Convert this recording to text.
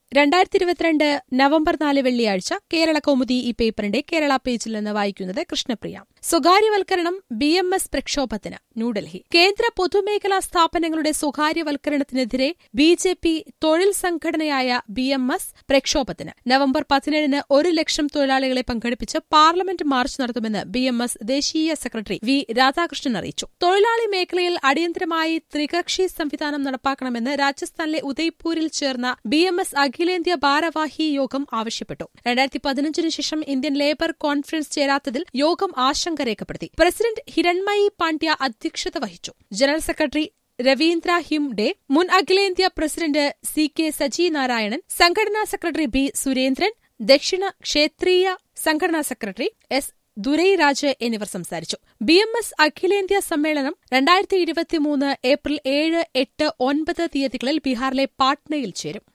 രണ്ടായിരത്തി ഇരുപത്തിരണ്ട് നവംബർ നാല് വെള്ളിയാഴ്ച കേരള കൗമുദി ഈ പേപ്പറിന്റെ കേരള പേജിൽ നിന്ന് വായിക്കുന്നത് കൃഷ്ണപ്രിയ സ്വകാര്യവൽക്കരണം ബി എം എസ് പ്രക്ഷോഭത്തിന് ന്യൂഡൽഹി കേന്ദ്ര പൊതുമേഖലാ സ്ഥാപനങ്ങളുടെ സ്വകാര്യവൽക്കരണത്തിനെതിരെ ബി ജെ പി തൊഴിൽ സംഘടനയായ ബി എം എസ് പ്രക്ഷോഭത്തിന് നവംബർ പതിനേഴിന് ഒരു ലക്ഷം തൊഴിലാളികളെ പങ്കെടുപ്പിച്ച് പാർലമെന്റ് മാർച്ച് നടത്തുമെന്ന് ബി എം എസ് ദേശീയ സെക്രട്ടറി വി രാധാകൃഷ്ണൻ അറിയിച്ചു തൊഴിലാളി മേഖലയിൽ അടിയന്തരമായി ത്രികക്ഷി സംവിധാനം നടപ്പാക്കണമെന്ന് രാജസ്ഥാനിലെ ഉദയ്പൂരിൽ ചേർന്ന ബി എം എസ് അഖിലേന്ത്യാ ഭാരവാഹി യോഗം ആവശ്യപ്പെട്ടു രണ്ടായിരത്തി പതിനഞ്ചിനു ശേഷം ഇന്ത്യൻ ലേബർ കോൺഫറൻസ് ചേരാത്തതിൽ യോഗം ആശങ്ക രേഖപ്പെടുത്തി പ്രസിഡന്റ് ഹിരൺമയി പാണ്ഡ്യ അധ്യക്ഷത വഹിച്ചു ജനറൽ സെക്രട്ടറി രവീന്ദ്ര ഹിംഡെ മുൻ അഖിലേന്ത്യാ president C K Saji Narayanan സംഘടനാ സെക്രട്ടറി ബി സുരേന്ദ്രൻ ദക്ഷിണ ക്ഷേത്രീയ സംഘടനാ സെക്രട്ടറി എസ് ദുരൈരാജ് എന്നിവർ സംസാരിച്ചു ബി എം എസ് അഖിലേന്ത്യാ സമ്മേളനം രണ്ടായിരത്തി ഇരുപത്തിമൂന്ന് ഏപ്രിൽ ഏഴ് എട്ട് ഒൻപത് തീയതികളിൽ ബീഹാറിലെ പാട്നയിൽ ചേരും